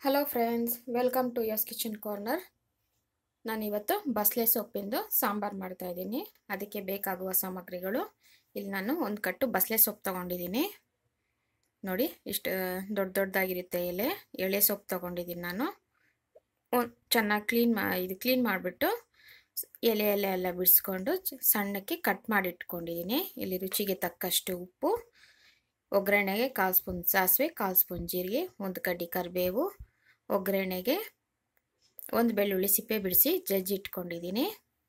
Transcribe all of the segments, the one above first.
hello friends welcome to ಯಸ್ kitchen corner ನಾನಿವತ್ತು ಬಸಳೆ ಸೊಪ್ಪಿಂದು ಸಾಂಬಾರು ಮಾಡ್ತಾ ಇದ್ದೀನಿ ಅದಕ್ಕೆ ಬೇಕಾಗುವ ಸಾಮಗ್ರಿಗಳು ಇಲ್ಲಿ ನಾನು ಒಂದು ಕಟ್ಟು ಬಸಳೆ ಸೊಪ್ಪು ತೊಗೊಂಡಿದ್ದೀನಿ ನೋಡಿ ಇಷ್ಟು ದೊಡ್ಡ ದೊಡ್ಡದಾಗಿರುತ್ತೆ ಎಲೆ ಎಳೆ ಸೊಪ್ಪು ತೊಗೊಂಡಿದ್ದೀನಿ ನಾನು ಚೆನ್ನಾಗಿ ಕ್ಲೀನ್ ಮಾ ಇದು ಕ್ಲೀನ್ ಮಾಡಿಬಿಟ್ಟು ಎಲೆ ಎಲೆ ಎಲ್ಲ ಬಿಡಿಸ್ಕೊಂಡು ಸಣ್ಣಕ್ಕೆ ಕಟ್ ಮಾಡಿ ಇಟ್ಕೊಂಡಿದ್ದೀನಿ ಇಲ್ಲಿ ರುಚಿಗೆ ತಕ್ಕಷ್ಟು ಉಪ್ಪು ಒಗ್ಗರಣೆಗೆ ಕಾಲು ಸ್ಪೂನ್ ಸಾಸಿವೆ ಕಾಲು ಸ್ಪೂನ್ ಜೀರಿಗೆ ಒಂದು ಕಡ್ಡಿ ಕರಿಬೇವು ಒಗ್ಗರಣೆಗೆ ಒಂದು ಬೆಳ್ಳುಳ್ಳಿ ಸಿಪ್ಪೆ ಬಿಡಿಸಿ ಜಜ್ಜಿ ಇಟ್ಕೊಂಡಿದ್ದೀನಿ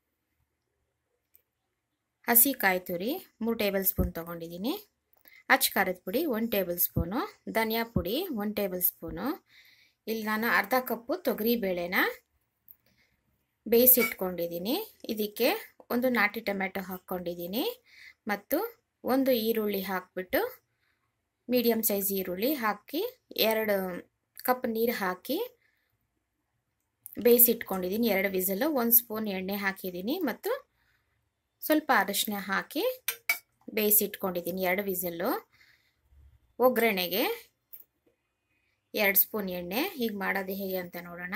ಹಸಿ ಕಾಯಿ ತುರಿ ಮೂರು ಟೇಬಲ್ ಸ್ಪೂನ್ ತೊಗೊಂಡಿದ್ದೀನಿ ಅಚ್ಚ ಖಾರದ ಪುಡಿ ಒಂದು ಟೇಬಲ್ ಸ್ಪೂನು ಧನಿಯಾ ಪುಡಿ ಒಂದು ಟೇಬಲ್ ಸ್ಪೂನು ಇಲ್ಲಿ ನಾನು ಅರ್ಧ ಕಪ್ಪು ತೊಗರಿ ಬೇಳೆನ ಬೇಯಿಸಿಟ್ಕೊಂಡಿದ್ದೀನಿ ಇದಕ್ಕೆ ಒಂದು ನಾಟಿ ಟೊಮೆಟೊ ಹಾಕ್ಕೊಂಡಿದ್ದೀನಿ ಮತ್ತು ಒಂದು ಈರುಳ್ಳಿ ಹಾಕಿಬಿಟ್ಟು ಮೀಡಿಯಮ್ ಸೈಜ್ ಈರುಳ್ಳಿ ಹಾಕಿ ಎರಡು ಕಪ್ ನೀರು ಹಾಕಿ ಬೇಯಿಸಿಟ್ಕೊಂಡಿದ್ದೀನಿ ಎರಡು ವಿಸಲು ಒಂದು ಸ್ಪೂನ್ ಎಣ್ಣೆ ಹಾಕಿದ್ದೀನಿ ಮತ್ತು ಸ್ವಲ್ಪ ಅರಶಿನ ಹಾಕಿ ಬೇಯಿಸಿಟ್ಕೊಂಡಿದ್ದೀನಿ ಎರಡು ವಿಸಲ್ಲು ಒಗ್ಗರಣೆಗೆ ಎರಡು ಸ್ಪೂನ್ ಎಣ್ಣೆ ಹೀಗೆ ಮಾಡೋದು ಹೇಗೆ ಅಂತ ನೋಡೋಣ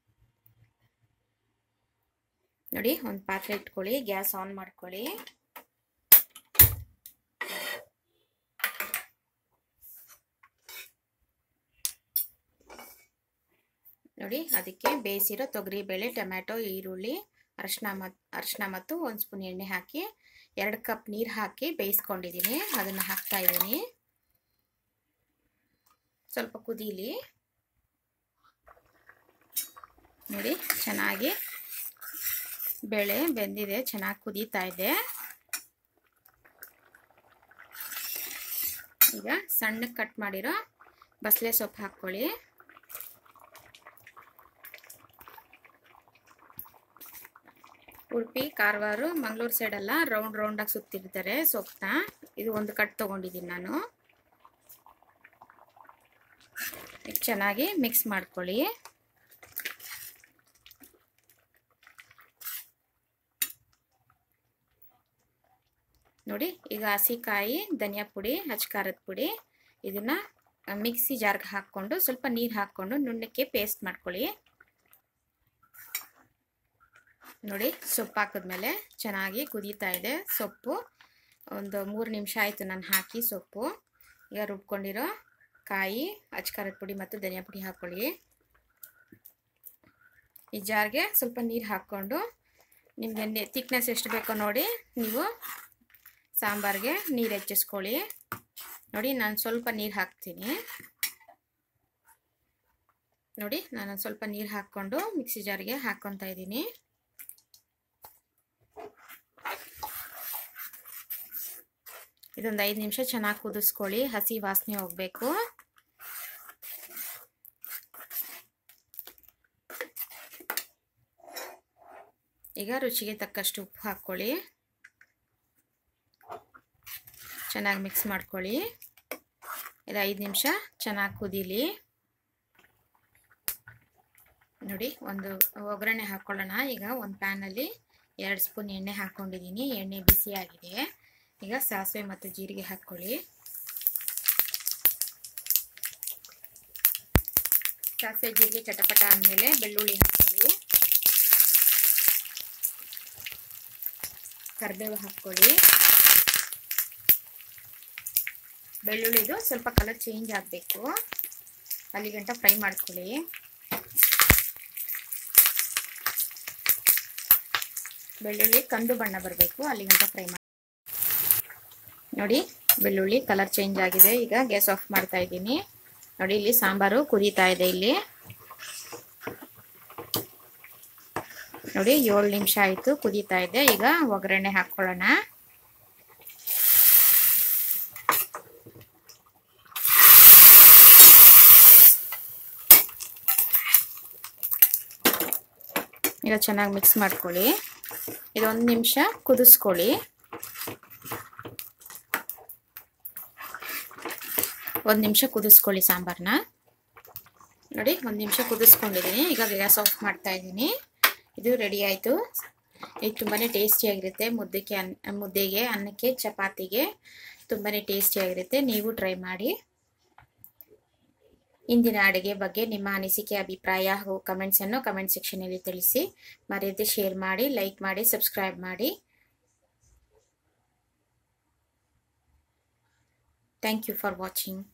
ನೋಡಿ ಒಂದು ಪಾತ್ರೆ ಇಟ್ಕೊಳ್ಳಿ ಗ್ಯಾಸ್ ಆನ್ ಮಾಡ್ಕೊಳ್ಳಿ ನೋಡಿ ಅದಕ್ಕೆ ಬೇಯಿಸಿರೋ ತೊಗರಿಬೇಳೆ ಟೊಮ್ಯಾಟೊ ಈರುಳ್ಳಿ ಅರಶಿನ ಮತ್ತು ಅರಶಿನ ಮತ್ತು ಒಂದು ಸ್ಪೂನ್ ಎಣ್ಣೆ ಹಾಕಿ ಎರಡು ಕಪ್ ನೀರು ಹಾಕಿ ಬೇಯಿಸ್ಕೊಂಡಿದ್ದೀನಿ ಅದನ್ನು ಹಾಕ್ತಾ ಇದ್ದೀನಿ ಸ್ವಲ್ಪ ಕುದೀಲಿ ನೋಡಿ ಚೆನ್ನಾಗಿ ಬೇಳೆ ಬೆಂದಿದೆ ಚೆನ್ನಾಗಿ ಕುದೀತಾ ಇದೆ ಈಗ ಸಣ್ಣಕ್ಕೆ ಕಟ್ ಮಾಡಿರೋ ಬಸಳೆ ಸೊಪ್ಪು ಹಾಕ್ಕೊಳ್ಳಿ ಉಡುಪಿ ಕಾರವಾರ ಮಂಗಳೂರು ಸೈಡೆಲ್ಲ ರೌಂಡ್ ರೌಂಡಾಗಿ ಸುತ್ತಿರ್ತಾರೆ ಸೊಪ್ಪನ್ನ ಇದು ಒಂದು ಕಟ್ ತೊಗೊಂಡಿದ್ದೀನಿ ನಾನು ಈಗ ಚೆನ್ನಾಗಿ ಮಿಕ್ಸ್ ಮಾಡ್ಕೊಳ್ಳಿ ನೋಡಿ ಈಗ ಹಸಿಕಾಯಿ ಧನಿಯಾ ಪುಡಿ ಹಚ್ಕಾರದ ಪುಡಿ ಇದನ್ನು ಮಿಕ್ಸಿ ಜಾರ್ಗೆ ಹಾಕ್ಕೊಂಡು ಸ್ವಲ್ಪ ನೀರು ಹಾಕ್ಕೊಂಡು ನುಣ್ಣಕ್ಕೆ ಪೇಸ್ಟ್ ಮಾಡ್ಕೊಳ್ಳಿ ನೋಡಿ ಸೊಪ್ಪು ಹಾಕಿದ್ಮೇಲೆ ಚೆನ್ನಾಗಿ ಕುದೀತಾ ಇದೆ ಸೊಪ್ಪು ಒಂದು ಮೂರು ನಿಮಿಷ ಆಯಿತು ನಾನು ಹಾಕಿ ಸೊಪ್ಪು ಈಗ ರುಬ್ಕೊಂಡಿರೋ ಕಾಯಿ ಅಚ್ಕಾರದ ಪುಡಿ ಮತ್ತು ಧನಿಯಾ ಪುಡಿ ಹಾಕ್ಕೊಳ್ಳಿ ಈ ಜಾರ್ಗೆ ಸ್ವಲ್ಪ ನೀರು ಹಾಕ್ಕೊಂಡು ನಿಮಗೆ ತಿಕ್ನೆಸ್ ಎಷ್ಟು ಬೇಕೋ ನೋಡಿ ನೀವು ಸಾಂಬಾರಿಗೆ ನೀರು ಹೆಚ್ಚಿಸ್ಕೊಳ್ಳಿ ನೋಡಿ ನಾನು ಸ್ವಲ್ಪ ನೀರು ಹಾಕ್ತೀನಿ ನೋಡಿ ನಾನು ಸ್ವಲ್ಪ ನೀರು ಹಾಕ್ಕೊಂಡು ಮಿಕ್ಸಿ ಜಾರಿಗೆ ಹಾಕ್ಕೊತಾ ಇದ್ದೀನಿ ಇದೊಂದು ಐದು ನಿಮಿಷ ಚೆನ್ನಾಗಿ ಕುದಿಸ್ಕೊಳ್ಳಿ ಹಸಿ ವಾಸನೆ ಹೋಗಬೇಕು ಈಗ ರುಚಿಗೆ ತಕ್ಕಷ್ಟು ಉಪ್ಪು ಹಾಕ್ಕೊಳ್ಳಿ ಚೆನ್ನಾಗಿ ಮಿಕ್ಸ್ ಮಾಡ್ಕೊಳ್ಳಿ ಇದು ಐದು ನಿಮಿಷ ಚೆನ್ನಾಗಿ ಕುದೀಲಿ ನೋಡಿ ಒಂದು ಒಗ್ಗರಣೆ ಹಾಕ್ಕೊಳ್ಳೋಣ ಈಗ ಒಂದು ಪ್ಯಾನಲ್ಲಿ ಎರಡು ಸ್ಪೂನ್ ಎಣ್ಣೆ ಹಾಕ್ಕೊಂಡಿದ್ದೀನಿ ಎಣ್ಣೆ ಬಿಸಿಯಾಗಿದೆ ಈಗ ಸಾಸಿವೆ ಮತ್ತು ಜೀರಿಗೆ ಹಾಕ್ಕೊಳ್ಳಿ ಸಾಸಿವೆ ಜೀರಿಗೆ ಚಟಪಟ ಆದಮೇಲೆ ಬೆಳ್ಳುಳ್ಳಿ ಹಾಕ್ಕೊಳ್ಳಿ ಕರಿಬೇವು ಹಾಕ್ಕೊಳ್ಳಿ ಬೆಳ್ಳುಳ್ಳಿದು ಸ್ವಲ್ಪ ಕಲರ್ ಚೇಂಜ್ ಆಗಬೇಕು ಅಲ್ಲಿ ಗಂಟ ಫ್ರೈ ಮಾಡ್ಕೊಳ್ಳಿ ಬೆಳ್ಳುಳ್ಳಿ ಕಂದು ಬಣ್ಣ ಬರಬೇಕು ಅಲ್ಲಿ ಗಂಟ ಫ್ರೈ ಮಾಡಿ ನೋಡಿ ಬೆಳ್ಳುಳ್ಳಿ ಕಲರ್ ಚೇಂಜ್ ಆಗಿದೆ ಈಗ ಗ್ಯಾಸ್ ಆಫ್ ಮಾಡ್ತಾ ಇದ್ದೀನಿ ನೋಡಿ ಇಲ್ಲಿ ಸಾಂಬಾರು ಕುದೀತಾ ಇದೆ ಇಲ್ಲಿ ನೋಡಿ ಏಳು ನಿಮಿಷ ಆಯಿತು ಕುದೀತಾ ಇದೆ ಈಗ ಒಗ್ಗರಣೆ ಹಾಕ್ಕೊಳ್ಳೋಣ ಈಗ ಚೆನ್ನಾಗಿ ಮಿಕ್ಸ್ ಮಾಡ್ಕೊಳ್ಳಿ ಇದೊಂದು ನಿಮಿಷ ಕುದಿಸ್ಕೊಳ್ಳಿ ಒಂದು ನಿಮಿಷ ಕುದಿಸ್ಕೊಳ್ಳಿ ಸಾಂಬಾರನ್ನ ನೋಡಿ ಒಂದು ನಿಮಿಷ ಕುದಿಸ್ಕೊಂಡಿದ್ದೀನಿ ಈಗ ಗ್ಯಾಸ್ ಆಫ್ ಮಾಡ್ತಾ ಇದ್ದೀನಿ ಇದು ರೆಡಿ ಆಯಿತು ಇದು ತುಂಬಾ ಟೇಸ್ಟಿಯಾಗಿರುತ್ತೆ ಮುದ್ದೆಗೆ ಅನ್ನ ಮುದ್ದೆಗೆ ಅನ್ನಕ್ಕೆ ಚಪಾತಿಗೆ ತುಂಬಾ ಟೇಸ್ಟಿಯಾಗಿರುತ್ತೆ ನೀವು ಟ್ರೈ ಮಾಡಿ ಇಂದಿನ ಅಡುಗೆ ಬಗ್ಗೆ ನಿಮ್ಮ ಅನಿಸಿಕೆ ಅಭಿಪ್ರಾಯ ಹಾಗೂ ಕಮೆಂಟ್ಸನ್ನು ಕಮೆಂಟ್ ಸೆಕ್ಷನಲ್ಲಿ ತಿಳಿಸಿ ಮರೆಯದೆ ಶೇರ್ ಮಾಡಿ ಲೈಕ್ ಮಾಡಿ ಸಬ್ಸ್ಕ್ರೈಬ್ ಮಾಡಿ ಥ್ಯಾಂಕ್ ಯು ಫಾರ್ ವಾಚಿಂಗ್